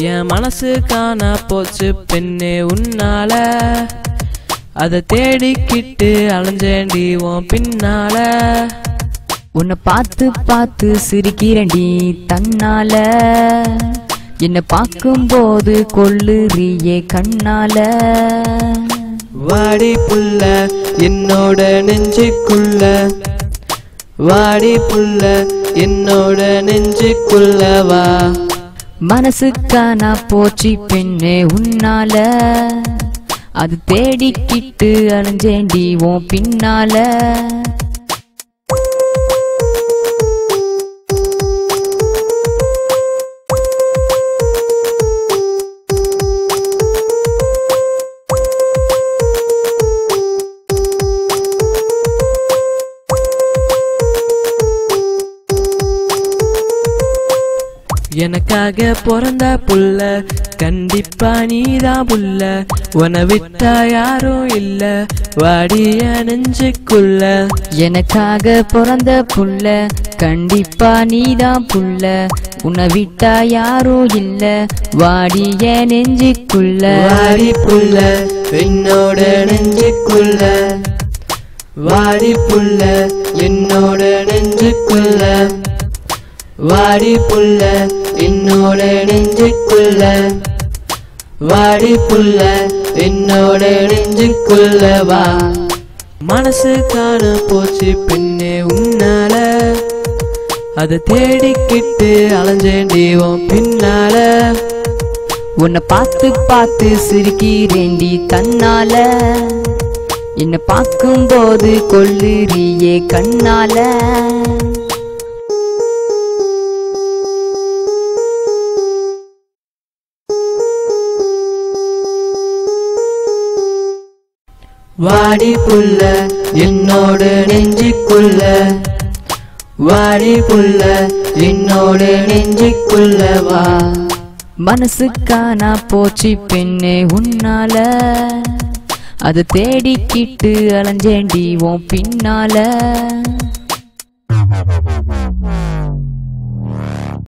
என் மனசு காண போச்சு பெண்ணே உன்னால அதை தேடிக்கிட்டு அலைஞ்சேண்டி உன் பின்னால உன்னை பார்த்து பார்த்து சிரிக்கிறேன்டி தன்னால என்ன பார்க்கும்போது கொள்ளுறியே கண்ணால வாடி புள்ள என்னோட நெஞ்சுக்குள்ள வாடி புள்ள என்னோட நெஞ்சுக்குள்ள வா மனசுக்கானா போச்சு பெண்ணே உன்னால அது தேடிக்கிட்டு அலைஞ்சேண்டி உன் பின்னால எனக்காக பிறந்த புள்ள கண்டிப்பா நீதான் புள்ள உன விட்டா யாரும் இல்ல வாடிய நெஞ்சுக்குள்ள எனக்காக பிறந்த புள்ள கண்டிப்பா நீதான் புள்ள உன்னை விட்டா யாரும் இல்ல வாடிய நெஞ்சுக்குள்ள வாடி புள்ள என்னோட நெஞ்சுக்குள்ள வாடி புள்ள என்னோட நெஞ்சுக்குள்ள வாடி புள்ள என்னோட நெஞ்சுக்குள்ள வாடி புள்ள என்னோட நெஞ்சுக்குள்ள வா மனசு காண போச்சு பெண்ணே உன்னால அதை தேடிக்கிட்டு அலைஞ்சேண்டி உன் பின்னால உன்னை பார்த்து பார்த்து சிரிக்கிறேண்டி தன்னால என்ன பார்க்கும்போது கொள்ளுறியே கண்ணால வாடி புள்ள என்னோட நெஞ்சுக்குள்ள வாடி புள்ள என்னோட நெஞ்சுக்குள்ள வா மனசுக்கானா போச்சு பெண்ணே உன்னால அது தேடிக்கிட்டு அலைஞ்சேண்டி உன் பின்னால